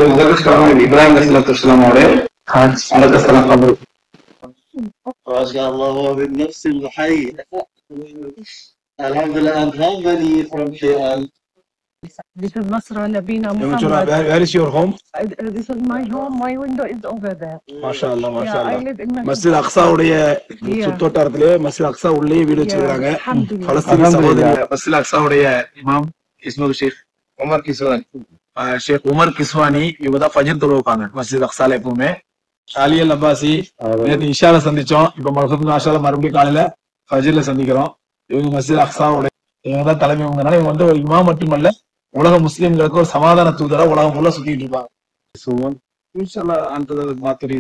இப்ராஹிம் அலிஸ்லாம் அவருடைய வணக்க சலாம் Kapoor ما شاء الله هو من نفس الحي الحمد لله and how many from KL This is Masra Nabina Yamachura, Muhammad. where, where is your home? Uh, This is my home. My window is over there. Masha Yeah, I live in Masjid. Masjid அக்ஸாவுடைய Yeah. சுத்தோட்டாரத்திலே மஸ்ஜித் அக்ஸா உள்ளே வீடு வச்சிருக்காங்க Yeah, Alhamdulillah. Palestine சகோதரர் மஸ்ஜித் அக்ஸாவுடைய இமாம் இஸ்மு ஷேக் Umar கிஸ்வானி ஆஹ் ஷேக் Umar கிஸ்வானி இவங்க தான் ஃபஜர் தொழுவாங்க மஸ்ஜித் அக்ஸால எப்பவுமே allele Abbasi நேற்று இஷால சந்திச்சோம் இப்ப மலசத்து ஆஷால மறுபடியும் காலையில ஃபஜர்ல சந்திக்கிறோம் இவங்க மஸ்ஜித் அக்ஸாவுடைய இவங்க தான் தலைமை இவங்கனால இவங்க வந்து ஒரு இமாம் மட்டுமல்ல உலக முஸ்லிம்களுக்கு ஒரு சமாதான தூதரா உலகம் ஃபுல்லா சுத்திட்டு இருப்பாங்க இன்ஷால்லா அந்த மாதிரி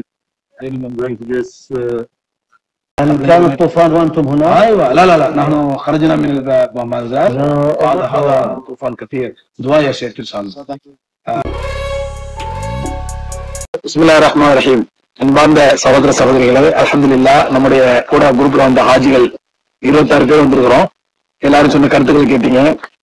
هل كان الطوفان وانتم هنا؟ ايوه لا لا لا نحن خرجنا من المزار وهذا هذا طوفان كثير دعاء يا شيخ ان شاء الله بسم الله الرحمن الرحيم அன்பார்ந்த சகோதர சகோதரிகளே அல்ஹம்துலில்லா நம்முடைய கூட குரூப்ல வந்த ஹாஜிகள் இருபத்தாறு பேர் வந்திருக்கிறோம் எல்லாரும் சொன்ன கருத்துக்கள் கேட்டீங்க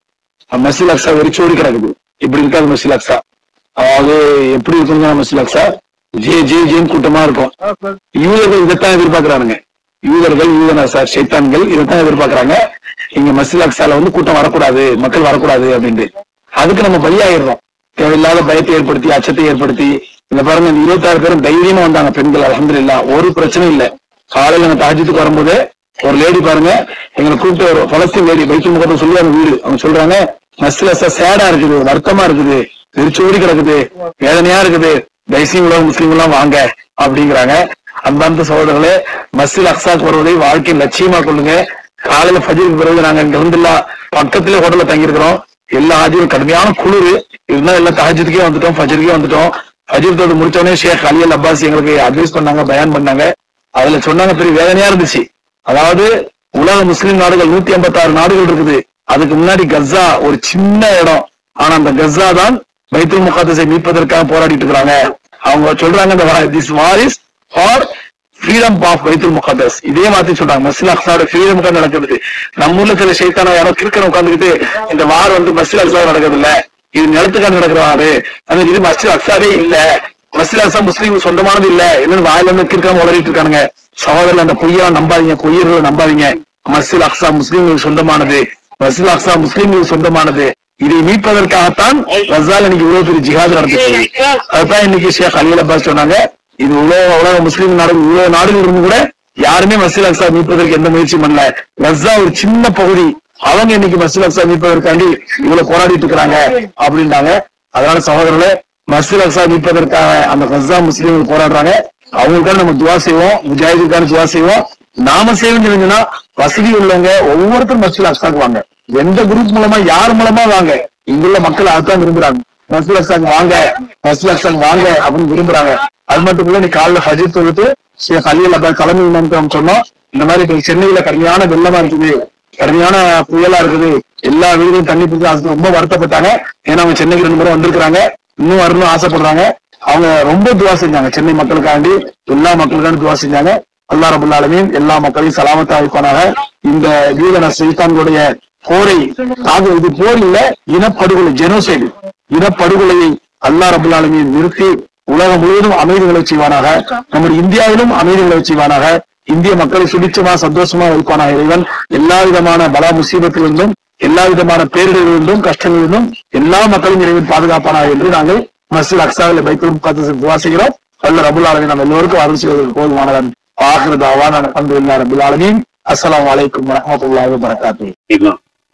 மசில் அக்ஸா வெறிச்சோடி கிடக்குது இப்படி இருக்காது மசில் அக்ஸா அதாவது எப்படி இருக்குங்க மசில் அக்ஸா ஜே ஜே ஜேன்னு கூட்டமா இருக்கும் யூதர்கள் இதைத்தான் எதிர்பார்க்கிறானுங்க யூதர்கள் யூதன சார் சைத்தான்கள் இதைத்தான் எதிர்பார்க்கறாங்க இங்க மசில் அக்ஸால வந்து கூட்டம் வரக்கூடாது மக்கள் வரக்கூடாது அப்படின்ட்டு அதுக்கு நம்ம பலியாயிடுறோம் தேவையில்லாத பயத்தை ஏற்படுத்தி அச்சத்தை ஏற்படுத்தி இந்த பாருங்க இந்த இருபத்தாறு பேரும் தைரியமா வந்தாங்க பெண்கள் அலமதுல்லா ஒரு பிரச்சனையும் இல்ல காலையில எங்க தாஜத்துக்கு வரும்போது ஒரு லேடி பாருங்க எங்களை கூப்பிட்டு ஒரு பலஸ்தீன் லேடி பைத்து முகத்தை சொல்லி அவங்க வீடு அவங்க சொல்றாங்க மசில் சேடா இருக்குது வருத்தமா இருக்குது வெறிச்சோடி கிடக்குது வேதனையா இருக்குது தைசியம் உலக முஸ்லீம் எல்லாம் வாங்க அப்படிங்கிறாங்க அன்பார்ந்த சகோதரர்களே மஸ்ஜித் அக்ஸாக்கு வருவதை வாழ்க்கையின் லட்சியமா கொள்ளுங்க காலையில ஃபஜருக்கு பிறகு நாங்க இங்க இருந்துல்லா பக்கத்துல ஹோட்டல்ல தங்கி இருக்கிறோம் எல்லா ஆஜியும் கடுமையான குளிர் இருந்தாலும் எல்லாம் தஹஜத்துக்கே வந்துட்டோம் ஃபஜருக்கே வந்துட்டோம் ஃபஜர் தொழில் முடிச்சோடனே ஷேக் அலியல் அப்பாஸ் எங்களுக்கு அட்வைஸ் பண்ணாங்க பயான் பண்ணாங்க அதுல சொன்னாங்க பெரிய வேதனையா இருந்துச்சு அதாவது உலக முஸ்லிம் நாடுகள் நூத்தி ஐம்பத்தி ஆறு நாடுகள் இருக்குது அதுக்கு முன்னாடி கஸ்ஸா ஒரு சின்ன இடம் ஆனா அந்த கஸ்ஸா தான் பைத்துல் முகாத்தஸை மீட்பதற்காக போராடிட்டு இருக்காங்க அவங்க சொல்றாங்க இந்த this war is for freedom of பைத்துல் முகத்தஸ் இதே மாதிரி சொல்றாங்க மஸ்ஜித் அக்ஸாவோட ஃப்ரீடம் தான் நடக்கிறது நம்ம ஊர்ல சில சைத்தான யாரோ கிறுக்கன உட்காந்துக்கிட்டு இந்த வார் வந்து மஸ்ஜித் அக்ஸா நடக்கிறது இல்ல இது நிலத்துக்காக நடக்கிற வாரு அந்த இது மஸ்ஜித் அக்ஸாவே இல்ல மஸ்ஜித் அக்ஸா முஸ்லீம் சொந்தமானது இல்ல என்னன்னு வாயில இருந்து கிறுக்காம உளறிட்டு இருக்கானுங்க சகோதரர் அந்த பொய்யா நம்பாதீங்க பொய்யர்களை நம்பாதீங்க மஸ்ஜித் அக்ஸா முஸ்லீம்களுக்கு சொந்தமானது மஸ்ஜித் அக்ஸா முஸ்லீம்களுக்கு சொந்தமானது இதை மீட்பதற்காகத்தான் ரசால் இன்னைக்கு இவ்வளவு பெரிய ஜிஹாத் நடத்திட்டு அதுதான் இன்னைக்கு ஷேக் அலி அப்பாஸ் சொன்னாங்க இது உலக உலக முஸ்லீம் நாடு இவ்வளவு நாடுகள் இருந்து கூட யாருமே மசீல் அக்ஸா மீட்பதற்கு எந்த முயற்சியும் பண்ணல கஸ்ஸா ஒரு சின்ன பகுதி அவங்க இன்னைக்கு மசீல் அக்ஸா மீட்பதற்காண்டி இவ்வளவு போராடிட்டு இருக்கிறாங்க அப்படின்றாங்க அதனால சகோதரர்களே மசீல் அக்ஸா மீட்பதற்காக அந்த கஸ்ஸா முஸ்லீம்கள் போராடுறாங்க அவங்களுக்கான நம்ம துவா செய்வோம் முஜாஹிதுக்கான துவா செய்வோம் நாம செய்ய வேண்டியதுன்னா வசதி உள்ளவங்க ஒவ்வொருத்தரும் மசீல் அக்ஸாக்கு வாங்க எந்த குரூப் மூலமா யார் மூலமா வாங்க இங்குள்ள மக்கள் அதுதான் விரும்புறாங்க மசூல் அக்ஸாங்க வாங்க மசூல் அக்ஸாங்க வாங்க அப்படின்னு விரும்புறாங்க அது மட்டும் இல்ல நீ காலைல ஃபஜர் தொழுத்து ஷேக் அலியல் அப்பா தலைமை இமாம் சொன்னோம் இந்த மாதிரி இப்ப சென்னையில கடுமையான வெள்ளமா இருக்குது கடுமையான புயலா இருக்குது எல்லா வீடுகளும் தண்ணி பிடிச்சி அது ரொம்ப வருத்தப்பட்டாங்க ஏன்னா அவங்க சென்னைக்கு ரெண்டு முறை வந்திருக்கிறாங்க இன்னும் வரணும்னு ஆசைப்படுறாங்க அவங்க ரொம்ப துவா செஞ்சாங்க சென்னை மக்களுக்காண்டி எல்லா மக்களுக்காண்டி துவா செஞ்சாங்க அல்லா ரபுல் ஆலமீன் எல்லா மக்களையும் சலாமத்தா வைப்பானாக இந்த வீரன சைத்தான்களுடைய போரை ஆக இது போர் இல்ல இனப்படுகொலை ஜெனோசைடு இனப்படுகொலையை அல்லா ரபுல் ஆலமீன் நிறுத்தி உலகம் முழுவதும் அமைதி நிலை செய்வானாக நம்முடைய இந்தியாவிலும் அமைதி நிலை செய்வானாக இந்திய மக்களை சுபிச்சமா சந்தோஷமா வைப்பானாக இறைவன் எல்லா விதமான பலா முசீபத்திலிருந்தும் எல்லா விதமான பேரிடர்களிலிருந்தும் கஷ்டங்களிலிருந்தும் எல்லா மக்களையும் இறைவன் பாதுகாப்பானாக என்று நாங்கள் மசூல் அக்ஸாவில் பைத்துல் முகாத்தஸில் துவா செய்கிறோம் அல்ல ரபுல் ஆலமீன் நம்ம எல்லோருக்கும் அருள் செய்வதற்கு போதுமானவன் ஆகிற தாவான அல்ஹம்துலில்லாஹ் ரபில் ஆலமீன் அஸ்ஸலாமு அலைக்கும் வரஹ்மத்துல்லாஹி வபரகாத்துஹு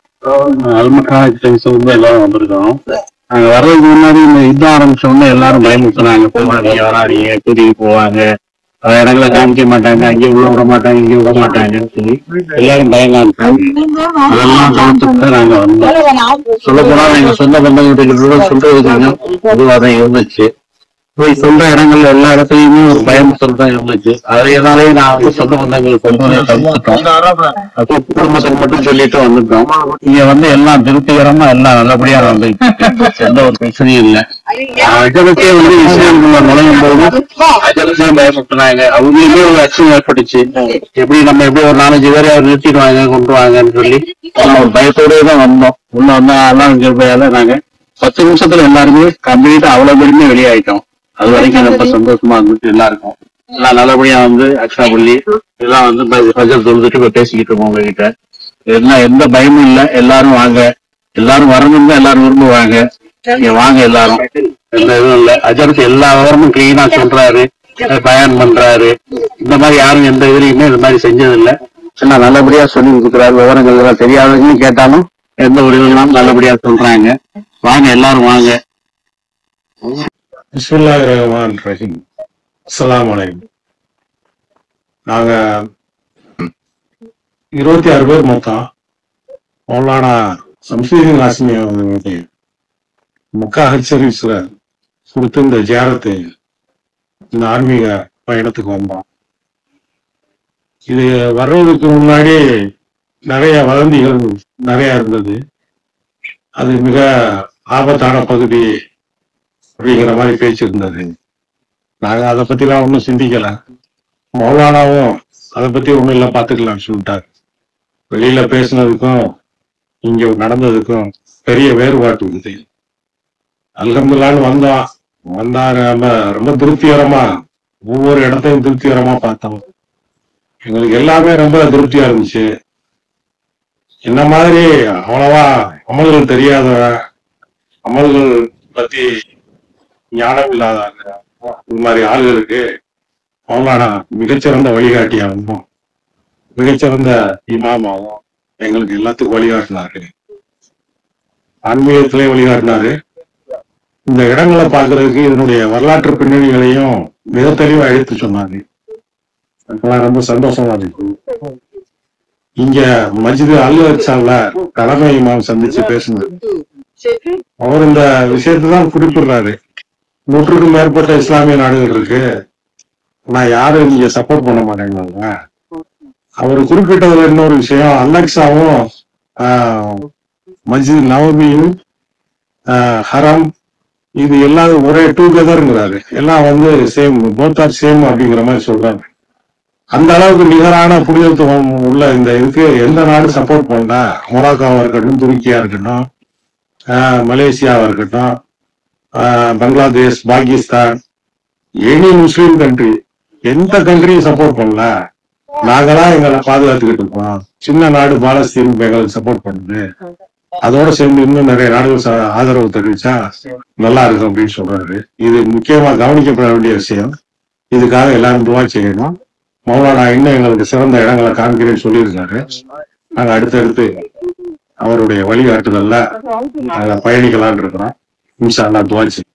அல்மக்கா எக்ஸ்டென்ஷன் வந்து எல்லாரும் வந்திருக்கோம் நாங்க வர்றதுக்கு முன்னாடி இந்த யுத்தம் ஆரம்பிச்ச உடனே எல்லாரும் பயமுறுத்துனாங்க போவாதீங்க வராதீங்க கூட்டிட்டு போவாங்க பல இடங்களை காமிக்க மாட்டாங்க அங்கே உள்ள விட மாட்டாங்க இங்கே விட மாட்டாங்கன்னு சொல்லி எல்லாரும் பயம் காமிச்சாங்க அதெல்லாம் தவிர்த்துட்டு நாங்க வந்தோம் சொல்ல போனா எங்க சொந்த பந்தங்கிட்ட சொல்றது கொஞ்சம் பொதுவாக தான் இருந்துச்சு போய் சொல்ற இடங்கள்ல எல்லா இடத்துலயுமே ஒரு பயமுறுத்தல் தான் இருந்துச்சு அதனாலேயே நான் வந்து சொந்த பந்தங்கள் சொல்றதை தவிர்த்துட்டோம் அப்போ குடும்பத்துக்கு மட்டும் சொல்லிட்டு வந்துட்டோம் இங்க வந்து எல்லாம் திருப்திகரமா எல்லாம் நல்லபடியா நடந்துச்சு எந்த ஒரு பிரச்சனையும் இல்ல அஜலுக்கே வந்து இஸ்லாமுக்குள்ள நுழையும் போது அஜலுக்கே பயப்பட்டுனாங்க அவங்களுக்கே ஒரு அச்சம் ஏற்பட்டுச்சு எப்படி நம்ம எப்படி ஒரு நாலஞ்சு பேரை நிறுத்திடுவாங்க கொண்டு வாங்கன்னு சொல்லி ஆனா ஒரு பயத்தோடயே தான் வந்தோம் உள்ள வந்தா எல்லாம் கிருபையால நாங்க பத்து நிமிஷத்துல எல்லாருமே கம்ப்ளீட்டா அவ்வளவு பேருமே வெளியாயிட்டோம் அது வரைக்கும் ரொம்ப சந்தோஷமா இருந்துச்சு எல்லாருக்கும் எல்லாம் நல்லபடியா வந்து அக்ஷா பள்ளி எல்லாம் வந்து ப- பஜல் தொழுதுட்டு இப்ப பேசிக்கிட்டு இருக்கோம் உங்ககிட்ட எல்லாம் எந்த பயமும் இல்ல எல்லாரும் வாங்க எல்லாரும் வரணும் தான் எல்லாரும் விரும்புவாங்க நீங்க வாங்க எல்லாரும் எந்த இதுவும் இல்ல அஜருக்கு எல்லா விவரமும் கிளீனா சொல்றாரு பயன் பண்றாரு இந்த மாதிரி யாரும் எந்த இதுலயுமே இந்த மாதிரி செஞ்சது இல்ல எல்லாம் நல்லபடியா சொல்லி கொடுக்குறாரு விவரங்கள் எல்லாம் தெரியாதவங்க கேட்டாலும் எந்த ஒரு இதுனாலும் நல்லபடியா சொல்றாங்க வாங்க எல்லாரும் வாங்க பிஸ்மில்லாஹ் ரஹ்மான் ரஹீம் அஸ்ஸலாமு அலைக்கும் நாங்க இருபத்தி ஆறு பேர் மொத்தம் மௌலானா சம்சீதின் ஆசிமி அவர்களுடைய மக்கா ஹஜ் சர்வீஸ்ல கொடுத்து இந்த ஜியாரத்து இந்த ஆன்மீக பயணத்துக்கு வந்தோம் இது வர்றதுக்கு முன்னாடி நிறைய வதந்திகள் நிறைய இருந்தது அது மிக ஆபத்தான பகுதி அப்படிங்கிற மாதிரி பேச்சு இருந்தது நாங்க அதை பத்திலாம் ஒன்றும் சிந்திக்கல மௌலானாவும் அதை பத்தி ஒண்ணும் இல்லை பார்த்துக்கலாம்னு சொல்லிட்டாரு வெளியில பேசுனதுக்கும் இங்க நடந்ததுக்கும் பெரிய வேறுபாடு இருக்குது அல்ஹம்துலில்லாஹ்னு வந்தோம் வந்தா நம்ம ரொம்ப திருப்திகரமா ஒவ்வொரு இடத்தையும் திருப்திகரமா பார்த்தோம் எங்களுக்கு எல்லாமே ரொம்ப திருப்தியா இருந்துச்சு என்ன மாதிரி அவ்வளவா அமல்கள் தெரியாதவன் அமல்கள் பத்தி ஞானம் இல்லாதவங்க இது மாதிரி ஆளுகளுக்கு மௌலானா மிகச்சிறந்த வழிகாட்டியாகவும் மிகச்சிறந்த இமாமாவும் எங்களுக்கு எல்லாத்துக்கும் வழிகாட்டினாரு ஆன்மீகத்திலே வழிகாட்டினாரு இந்த இடங்களை பார்க்கறதுக்கு இதனுடைய வரலாற்று பின்னணிகளையும் மிக தெளிவா எடுத்து சொன்னாரு எனக்கெல்லாம் ரொம்ப சந்தோஷமா இருக்கு இங்க மஜிது அல் அக்சால தலைமை இமாம் சந்திச்சு பேசினாரு அவர் இந்த விஷயத்தை தான் குறிப்பிடுறாரு நூற்றுக்கும் மேற்பட்ட இஸ்லாமிய நாடுகள் இருக்கு ஆனா யாரும் இங்க சப்போர்ட் பண்ண மாட்டேங்கிறாங்க அவர் குறிப்பிட்டதுல இன்னொரு விஷயம் அலெக்சாவும் மஸ்ஜித் நவமியும் ஆஹ், ஹரம் இது எல்லாம் ஒரே டூகெதர்ங்கிறாரு எல்லாம் வந்து சேம் போத் ஆர் சேம் அப்படிங்கிற மாதிரி சொல்றாரு அந்த அளவுக்கு நிகரான புனிதத்துவம் உள்ள இந்த இதுக்கு எந்த நாடு சப்போர்ட் பண்ணல மொராக்காவா இருக்கட்டும் துருக்கியா இருக்கட்டும் ஆஹ், மலேசியாவா இருக்கட்டும் ஆஹ், Bangladesh Pakistan any Muslim country எந்த கண்ட்ரியும் சப்போர்ட் பண்ணல நாங்களா எங்களை பாதுகாத்துக்கிட்டு இருக்கோம் சின்ன நாடு பாலஸ்தீன் எங்களுக்கு சப்போர்ட் பண்ணுது அதோட சேர்ந்து இன்னும் நிறைய நாடுகள் ச- ஆதரவு தெரிவிச்சா நல்லா இருக்கும் அப்படின்னு சொல்றாரு இது முக்கியமா கவனிக்கப்பட வேண்டிய விஷயம் இதுக்காக எல்லாரும் துவா செய்யணும் மௌலானா இன்னும் எங்களுக்கு சிறந்த இடங்களை காமிக்கிறேன்னு சொல்லியிருக்காரு நாங்க அடுத்தடுத்து அவருடைய வழிகாட்டுதல்ல நாங்க பயணிக்கலாம்னு இருக்கிறோம் இன்ஷா அல்லாஹ் துவா செய்யும்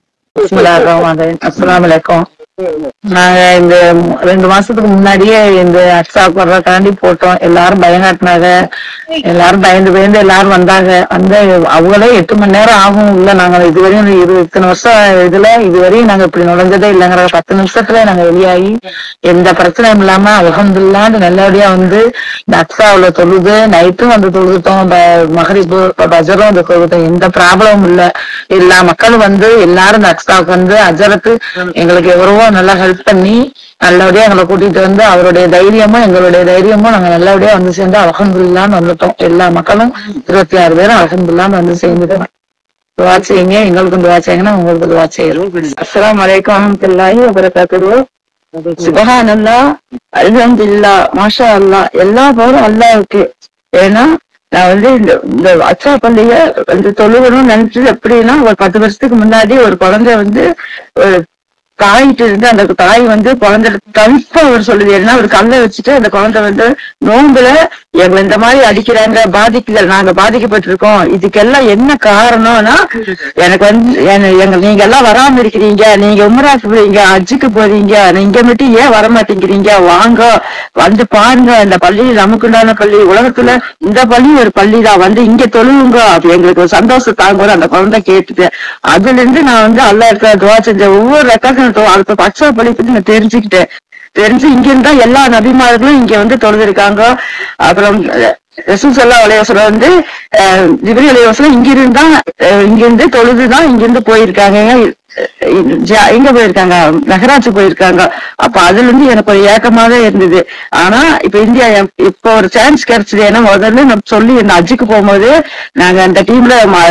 அஸ்லாம் வலைக்கம் நாங்க இந்த மு- ரெண்டு மாசத்துக்கு முன்னாடியே இந்த அக்ஸாக்கு வர்றதுக்காண்டி போட்டோம் எல்லாரும் பயங்காட்டினாங்க எல்லாரும் பயந்து பயந்து எல்லாரும் வந்தாங்க வந்து அவங்களே எட்டு மணி நேரம் ஆகும் உள்ள நாங்க இதுவரையும் இரு இத்தனை வருஷம் இதுல இதுவரையும் நாங்க இப்படி நுழைஞ்சதே இல்லைங்கிற பத்து நிமிஷத்துல நாங்க வெளியாகி எந்த பிரச்சனையும் இல்லாம அலமதுல்லான்னு நல்லபடியா வந்து இந்த அக்ஸாவுல தொழுது நைட்டும் வந்து தொழுதுட்டோம் ப- மகரிப்பு ப- பஜரும் வந்து தொழுதுட்டோம் எந்த ப்ராப்ளமும் இல்ல எல்லா மக்களும் வந்து எல்லாரும் இந்த அக்ஸாவுக்கு வந்து அஜரத்து எங்களுக்கு எவ்வளவோ நல்லா ஹெல்ப் பண்ணி நல்லபடியா எங்களை கூட்டிட்டு வந்து அவருடைய தைரியமும் எங்களுடைய தைரியமும் நாங்க நல்லபடியா வந்து சேர்ந்து அலகந்துல்லான்னு வந்துட்டோம் எல்லா மக்களும் இருபத்தி ஆறு பேரும் அலகந்துல்லான்னு வந்து சேர்ந்துட்டோம் துவா செய்யுங்க எங்களுக்கும் துவா செய்யுங்கன்னா உங்களுக்கு துவா செய்யறோம் அஸ்ஸலாமு அலைக்கும் வரஹ்மத்துல்லாஹி வபரகாத்துஹு சுபஹானல்லா அல்ஹம்துலில்லாஹ் மாஷா அல்லாஹ் எல்லா பவரும் அல்லாஹ்வுக்கு ஏன்னா நான் வந்து இந்த இந்த அச்சா பள்ளிய வந்து தொழுகணும்னு நினைச்சது எப்படின்னா ஒரு பத்து வருஷத்துக்கு முன்னாடி ஒரு குழந்தை வந்து ஒரு தாயிட்டு இருந்து அந்த தாய் வந்து குழந்தை தவிப்பா அவர் சொல்லுது ஏன்னா ஒரு கல்லை வச்சுட்டு அந்த குழந்தை வந்து நோம்புல எங்களை இந்த மாதிரி அடிக்கிறாங்க பாதிக்குதல் நாங்க பாதிக்கப்பட்டிருக்கோம் இதுக்கெல்லாம் என்ன காரணம்னா எனக்கு வந்து என்ன- எங்க நீங்க எல்லாம் வராம இருக்கிறீங்க நீங்க உமராக்கு போறீங்க அஜுக்கு போறீங்க நீங்க மட்டும் ஏன் வர மாட்டேங்கிறீங்க வாங்க வந்து பாருங்க இந்த பள்ளி நமக்குண்டான பள்ளி உலகத்துல இந்த பள்ளி ஒரு பள்ளி தான் வந்து இங்க தொழுவுங்க அப்படி எங்களுக்கு ஒரு சந்தோஷம் தாங்க அந்த குழந்தை கேட்டுட்டு அதுல இருந்து நான் வந்து அல்லா இருக்கிற துவா செஞ்ச ஒவ்வொரு ரெக்கார்டும் அடுத்த பச்சை பள்ளி பத்தி நான் தெரிஞ்சுக்கிட்டேன் தெரிஞ்சு இங்க இருந்தா எல்லா நபிமார்களும் இங்க வந்து தொழுதிருக்காங்க அப்புறம் ரசூசல்லா அலைவாசலம் வந்து அஹ், ஜிப்ரி அலைவாசலம் இங்க இருந்தா அஹ், இங்க இருந்து தொழுதுதான் இங்க இருந்து போயிருக்காங்க அஹ், ஜா- எங்க போயிருக்காங்க நகராட்சி போயிருக்காங்க அப்ப அதுல இருந்து எனக்கு ஒரு ஏக்கமாவே இருந்தது ஆனா இப்ப இந்தியா எம்- இப்ப ஒரு சான்ஸ் கிடைச்சது ஏன்னா முதல்ல நம்ம சொல்லி இந்த அஜுக்கு போகும்போது நாங்க அந்த டீம்ல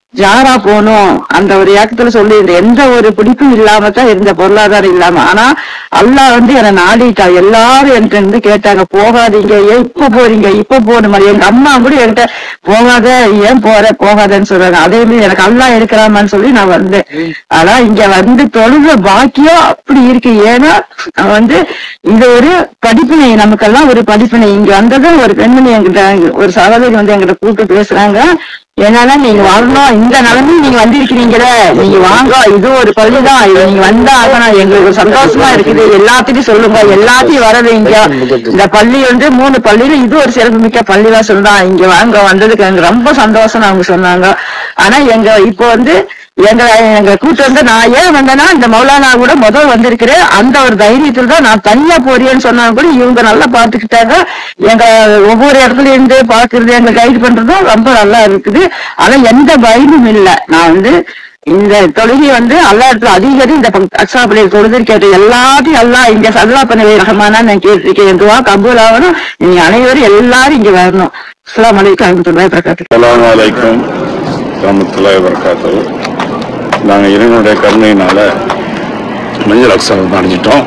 ஜாரா போகணும் அந்த ஒரு ஏக்கத்துல சொல்லி இருந்த எந்த ஒரு பிடிப்பும் இல்லாம தான் இருந்த பொருளாதாரம் இல்லாம ஆனா அல்லாஹ் வந்து என்னை நாடிட்டா எல்லாரும் என்கிட்ட இருந்து கேட்டாங்க போகாதீங்க ஏன் இப்ப போறீங்க இப்ப போகணும் எங்க அம்மா கூட என்கிட்ட போகாத ஏன் போற போகாதன்னு சொல்றாங்க அதே மாதிரி எனக்கு அல்லாஹ் இருக்கிறாமான்னு சொல்லி நான் வந்தேன் ஆனா இங்க வந்து தொழுக பாக்கியம் அப்படி இருக்கு ஏன்னா நான் வந்து இது ஒரு படிப்பினை நமக்கெல்லாம் ஒரு படிப்பினை இங்க வந்ததும் ஒரு பெண்மணி என்கிட்ட ஒரு சகோதரி வந்து என்கிட்ட கூப்பிட்டு பேசுறாங்க ஏன்னா நீங்க வரணும் இந்த நிலைமையும் நீங்க வந்திருக்கிறீங்களே நீங்க வாங்க இது ஒரு பள்ளிதான் இது நீங்க வந்தா ஆகணும் எங்களுக்கு சந்தோஷமா இருக்குது எல்லாத்தையும் சொல்லுங்க எல்லாத்தையும் வர வைங்க இந்த பள்ளி வந்து மூணு பள்ளியில இது ஒரு சிறப்பு மிக்க பள்ளிவாசல் தான் இங்க வாங்க வந்ததுக்கு எனக்கு ரொம்ப சந்தோஷம் அவங்க சொன்னாங்க ஆனா எங்க இப்போ வந்து எங்க எங்க கூட்டு வந்து நான் ஏன் வந்தேன்னா இந்த மௌலானா கூட முதல் வந்திருக்கிறேன் அந்த ஒரு தைரியத்துல தான் நான் தனியா போறேன்னு சொன்னா கூட இவங்க நல்லா பாத்துக்கிட்டாங்க எங்க ஒவ்வொரு இடத்துல இருந்து பாக்குறது எங்க கைடு பண்றதும் ரொம்ப நல்லா இருக்குது ஆனா எந்த பயமும் இல்லை நான் வந்து இந்த தொழுகை வந்து எல்லா இடத்துல அதிகரி இந்த அக்ஷாபலி தொழுது கேட்ட எல்லாத்தையும் எல்லாம் இங்க சல்லா பண்ணவே ரஹமானா நான் கேட்டிருக்கேன் எதுவா கபூல் ஆகணும் நீங்க அனைவரும் எல்லாரும் இங்க வரணும் அஸ்லாம் வலைக்கம் அஹமத்துல்லாஹி வரகாத்துஹு அலாம் வலைக்கும் ரமத்துல்லாய் வரகாத்து நாங்கள் இறைவனுடைய கருணையினால மஞ்சள் அக்ஸாரம் அடைஞ்சிட்டோம்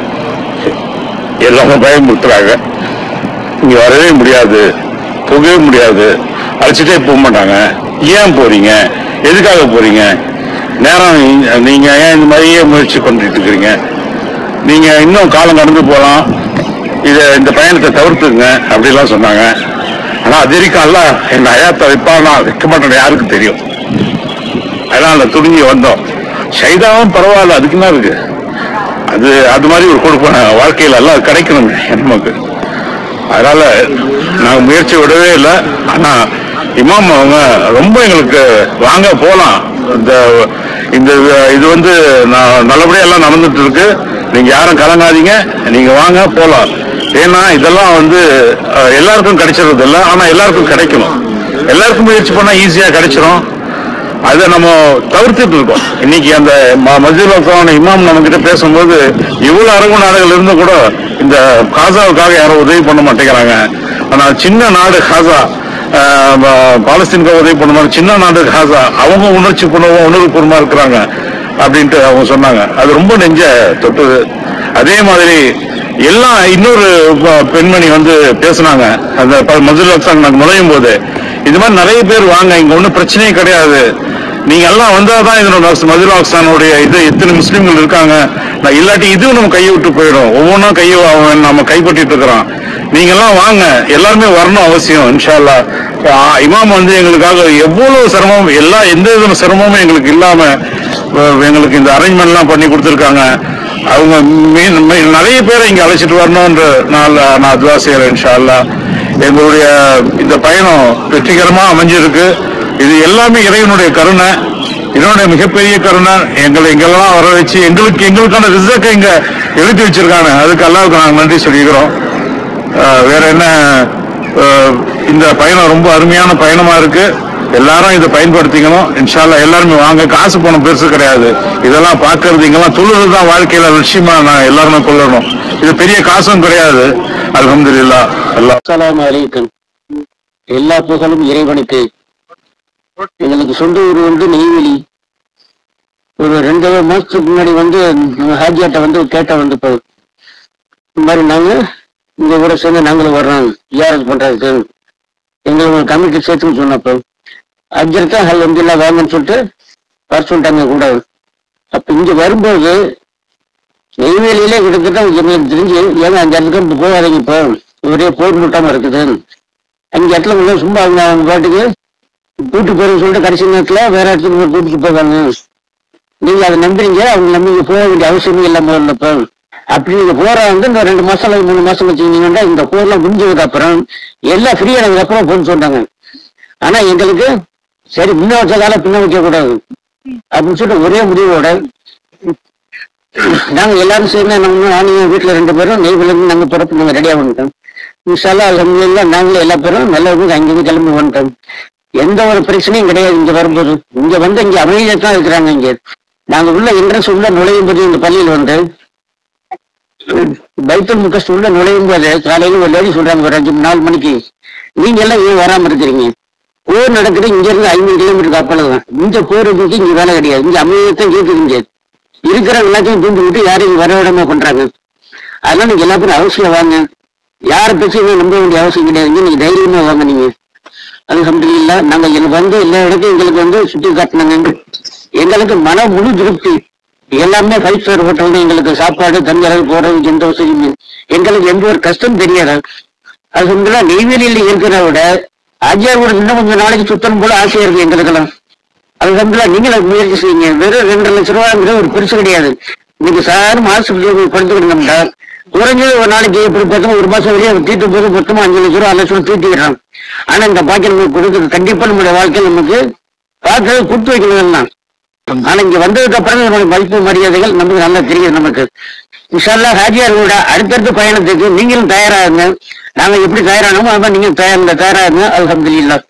எல்லாமே பயமுறுத்துறாங்க இங்க வரவே முடியாது போகவே முடியாது அழைச்சிட்டே போக மாட்டாங்க ஏன் போறீங்க எதுக்காக போறீங்க நேரம் நீ- நீங்க ஏன் இந்த மாதிரியே முயற்சி பண்ணிட்டு இருக்கிறீங்க நீங்க இன்னும் காலம் கடந்து போகலாம் இத இந்த பயணத்தை தவிர்த்துங்க அப்படிலாம் சொன்னாங்க ஆனா அது வரைக்கும் அல்ல என் அயாத்தை வைப்பானா வைக்க மாட்டேன் யாருக்கு தெரியும் அதனால துணிஞ்சு வந்தோம் சைதாவும் பரவாயில்ல அதுக்கு என்ன இருக்கு அது அது மாதிரி ஒரு கொடுப்பன வாழ்க்கையில எல்லாம் கிடைக்கணுங்க நமக்கு அதனால நாங்க முயற்சி விடவே இல்லை ஆனா இமாம் அவங்க ரொம்ப எங்களுக்கு வாங்க போலாம் இந்த இந்த இது வந்து நான் நல்லபடியா எல்லாம் நடந்துட்டு இருக்கு நீங்க யாரும் கலங்காதீங்க நீங்க வாங்க போலாம் ஏன்னா இதெல்லாம் வந்து அஹ், எல்லாருக்கும் கிடைச்சிருது இல்லை ஆனா எல்லாருக்கும் கிடைக்கணும் எல்லாருக்கும் முயற்சி பண்ணா ஈஸியா கிடைச்சிரும் அதை நம்ம தவிர்த்துட்டு இருக்கோம் இன்னைக்கு அந்த மஸ்ஜித் இமாம் நம்ம கிட்ட பேசும்போது இவ்வளவு அரபு நாடுகள் இருந்தும் கூட இந்த காசாவுக்காக யாரும் உதவி பண்ண மாட்டேங்கிறாங்க ஆனா சின்ன நாடு காசா ஆஹ், ப- பாலஸ்தீனுக்கு உதவி பண்ண மாதிரி சின்ன நாடு காசா அவங்க உணர்ச்சி பூர்வமா உணர்வுபூர்வமா இருக்கிறாங்க அப்படின்ட்டு அவங்க சொன்னாங்க அது ரொம்ப நெஞ்ச தொட்டுது அதே மாதிரி எல்லாம் இன்னொரு ப- பெண்மணி வந்து பேசுனாங்க அந்த மதுரை நாங்க நுழையும் போது இது மாதிரி நிறைய பேர் வாங்க இங்க ஒண்ணும் பிரச்சனையே கிடையாது நீங்க எல்லாம் வந்தாதான் இதனோட மதுரை ஆக்சானுடைய இது எத்தனை முஸ்லிம்கள் இருக்காங்க நான் இல்லாட்டி இதுவும் நம்ம கையை விட்டு போயிடும் ஒவ்வொன்றும் கையை அவன் நம்ம கைப்பற்றிட்டு இருக்கிறோம் நீங்க எல்லாம் வாங்க எல்லாருமே வரணும் அவசியம் இன்ஷா அல்லாஹ். ஆஹ் இமாம் வந்து எங்களுக்காக எவ்வளவு சிரமம் எல்லா எந்த வித சிரமமும் எங்களுக்கு இல்லாம அஹ், எங்களுக்கு இந்த அரேஞ்ச்மெண்ட் எல்லாம் பண்ணி கொடுத்துருக்காங்க அவங்க மீ- மீ- நிறைய பேரை இங்க அழைச்சிட்டு வரணும்ன்ற நான் நான் அதுவா செய்யறேன் இன்ஷா அல்லாஹ். எங்களுடைய இந்த பயணம் வெற்றிகரமா அமைஞ்சிருக்கு இது எல்லாமே இறைவனுடைய கருணை இதனுடைய மிகப்பெரிய கருணை எங்களை எங்கெல்லாம் வர வச்சு எங்களுக்கு எங்களுக்கான ரிசர்க்கை இங்க எழுதி வச்சிருக்காங்க அதுக்கு அல்லாவுக்கு நாங்கள் நன்றி சொல்லிக்கிறோம் ஆஹ் வேற என்ன ஆஹ் இந்த பயணம் ரொம்ப அருமையான பயணமா இருக்கு எல்லாரும் இதை பயன்படுத்திக்கணும் இன்ஷால்லா எல்லாருமே வாங்க காசு பணம் பெருசு கிடையாது இதெல்லாம் பார்க்கறது இங்கெல்லாம் தொழுது தான் வாழ்க்கையில லட்சியமா நான் எல்லாருமே கொள்ளணும் இது பெரிய காசும் கிடையாது அல்ஹம்துலில்லாஹ் அல்லாஹ் அஸ்ஸலாமு அலைக்கும் எல்லா புகழும் இறைவனுக்கு எங்களுக்கு சொந்த ஊர் வந்து நெய்வேலி ஒரு ரெண்டு மாசத்துக்கு முன்னாடி வந்து ஹாஜியாட்ட வந்து கேட்ட வந்து இப்போ இந்த மாதிரி நாங்க இந்த ஊரை சேர்ந்து நாங்களும் வர்றோம் ஜியாரத் பண்றதுக்கு எங்களை கமிட்டி சேர்த்துன்னு சொன்னப்போ அஜர்த்தா ஹல் வந்து எல்லாம் வாங்கன்னு சொல்லிட்டு வர சொல்லிட்டாங்க கூட அப்ப இங்க வரும்போது நெய்வேலியிலே கிட்டத்தட்ட எங்களுக்கு தெரிஞ்சு ஏன்னா அந்த இடத்துக்கு போகாதீங்க இப்போ ஒரே போர் முட்டாம இருக்குது அங்க இடத்துல உள்ள சும்மா அவங்க அவங்க பாட்டுக்கு கூட்டு போறேன்னு சொல்லிட்டு கடைசி நேரத்துல வேற இடத்துக்கு போய் கூட்டிட்டு போவாங்க நீங்க அதை நம்புறீங்க அவங்க நம்பி இங்க போக வேண்டிய அவசியமே இல்லாம இருந்தப்ப அப்படி நீங்க போற வந்து இந்த ரெண்டு மாசம் அல்லது மூணு மாசம் வச்சுக்கிட்டீங்கன்னா இந்த போர்லாம் முடிஞ்சதுக்கு அப்புறம் எல்லாம் ஃப்ரீ ஆனதுக்கு அப்புறம் போன்னு சொன்னாங்க ஆனா எங்களுக்கு சரி முன்ன வச்ச காலம் பின்ன வைக்க கூடாது அப்படின்னு சொல்லிட்டு ஒரே முடிவோட நாங்க எல்லாரும் சேர்ந்து நம்ம நானும் வீட்டுல ரெண்டு பேரும் நெய்வேல இருந்து நாங்க பிறப்பு நாங்க ரெடியா வந்துட்டோம் இன்ஷால்லா அல்ஹம்துலில்லாஹ் நாங்களும் எல்லா பேரும் நல்ல அங்கிருந்து கிளம்பி வந்துட்டோம் எந்த ஒரு பிரச்சனையும் கிடையாது இங்க வரும்போது இங்க வந்து இங்க அமைதியா தான் இருக்கிறாங்க இங்க நாங்க உள்ள இன்ட்ரெஸ்ட் உள்ள நுழையும் போது இந்த பள்ளியில் வந்து பைத்தல் முக்கஸ் உள்ள நுழையும் போது காலையில ஒரு லேடி சொல்றாங்க ஒரு அஞ்சு நாலு மணிக்கு நீங்க எல்லாம் ஏன் வராம இருக்கிறீங்க போர் நடக்குது இங்க இருந்து ஐநூறு கிலோமீட்டர் கப்பல் தான் இங்க போறதுக்கு இங்க வேலை கிடையாது இங்க அமைதியத்தான் கேட்க முடியாது இருக்கிற எல்லாத்தையும் தூண்டி விட்டு யாரையும் வர விடாம பண்றாங்க அதனால நீங்க எல்லா பேரும் அவசியம் வாங்க யாரை பேசுறீங்க நம்ப வேண்டிய அவசியம் கிடையாதுங்க நீங்க தைரியமா வாங்க நீங்க அல்ஹம்துலில்லா நாங்க இங்க வந்து எல்லா இடத்தையும் எங்களுக்கு வந்து சுத்தி காட்டினாங்க எங்களுக்கு மன முழு திருப்தி எல்லாமே ஃபைவ் ஸ்டார் ஹோட்டல் தான் எங்களுக்கு சாப்பாடு தங்குறது போறது எந்த வசதியுமே எங்களுக்கு எந்த ஒரு கஷ்டம் தெரியாது அல்ஹம்துலில்லா நெய்வேலியில இருக்கிறத விட ஆஜியார் கூட இன்னும் கொஞ்சம் நாளைக்கு சுத்தம் போல ஆசையா இருக்கு எங்களுக்கெல்லாம் அல்ஹம்துலில்லா நீங்களும் முயற்சி செய்யுங்க வெறும் ரெண்டு லட்ச ரூபாங்கிறது ஒரு பெருசு கிடையாது இன்னைக்கு சார் மாசத்துக்கு படுத்துக்கிட்டோம்னா குறைஞ்சது ஒரு நாளைக்கு எப்படி பார்த்தோம் ஒரு மாசம் வரையும் அவர் தீட்டு போது மொத்தமா அஞ்சு லட்ச ரூபா ஆறு லட்சம் ரூபா தீட்டிடுறான் ஆனா இந்த பாக்கி நமக்கு கொடுக்குறது கண்டிப்பா நம்மளுடைய வாழ்க்கை நமக்கு பார்க்கறது கொடுத்து வைக்கணும் தான் ஆனா இங்க வந்ததுக்கு அப்புறம் நம்மளுடைய மதிப்பு மரியாதைகள் நமக்கு நல்லா தெரியும் நமக்கு இன்ஷால்லா ஹாஜியாரோட அடுத்தடுத்த பயணத்துக்கு நீங்களும் தயாராகுங்க நாங்க எப்படி தயாரானோமோ அது மாதிரி நீங்களும் தயார் தயாராகுங்க அல்ஹம்துலில்லாஹ்